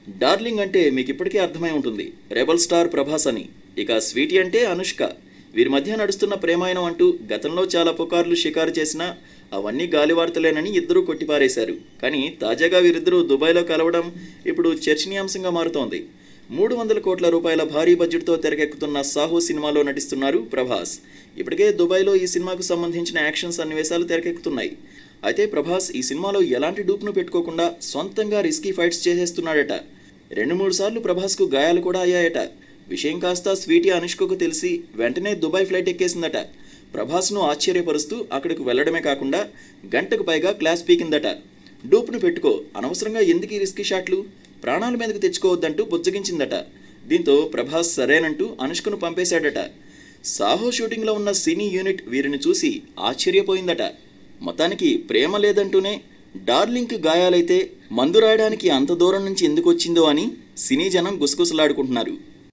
darling అంటే మీకు ఇప్పటికే అర్థమై ఉంటుంది రెబల్ స్టార్ ప్రభాస్ అని ఇక స్వీటీ అంటే అనుష్క వీరి మధ్య నడుస్తున్న ప్రేమాయణం అంటూ గతంలో చాలా పుకార్లు షికారు చేసినా అవన్నీ గాలివార్తలేనని ఇద్దరూ కొట్టిపారేశారు కానీ తాజాగా వీరిద్దరూ దుబాయ్లో కలవడం ఇప్పుడు చర్చనీయాంశంగా మారుతోంది మూడు వందల కోట్ల రూపాయల భారీ బడ్జెట్తో తెరకెక్కుతున్న సాహో సినిమాలో నటిస్తున్నారు ప్రభాస్ ఇప్పటికే దుబాయ్లో ఈ సినిమాకు సంబంధించిన యాక్షన్ సన్నివేశాలు తెరకెక్కుతున్నాయి అయితే ప్రభాస్ ఈ సినిమాలో ఎలాంటి డూప్ను పెట్టుకోకుండా సొంతంగా రిస్కీ ఫైట్స్ చేసేస్తున్నాడట రెండు మూడు సార్లు ప్రభాస్కు గాయాలు కూడా అయ్యాయట విషయం కాస్త స్వీటీ అనుష్కకు తెలిసి వెంటనే దుబాయ్ ఫ్లైట్ ఎక్కేసిందట ప్రభాస్ను ఆశ్చర్యపరుస్తూ అక్కడికి వెళ్లడమే కాకుండా గంటకు పైగా క్లాస్ పీకిందట డూప్ను పెట్టుకో అనవసరంగా ఎందుకు ఈ రిస్కీ షాట్లు ప్రాణాల మీదకు తెచ్చుకోవద్దంటూ బుజ్జగించిందట దీంతో ప్రభాస్ సరేనంటూ అనుష్కను పంపేశాడట సాహో షూటింగ్లో ఉన్న సినీ యూనిట్ వీరిని చూసి ఆశ్చర్యపోయిందట మొత్తానికి ప్రేమ లేదంటూనే డార్లింక్ గాయాలైతే మందు రాయడానికి అంత దూరం నుంచి ఎందుకు వచ్చిందో అని సినీ జనం గుసగుసలాడుకుంటున్నారు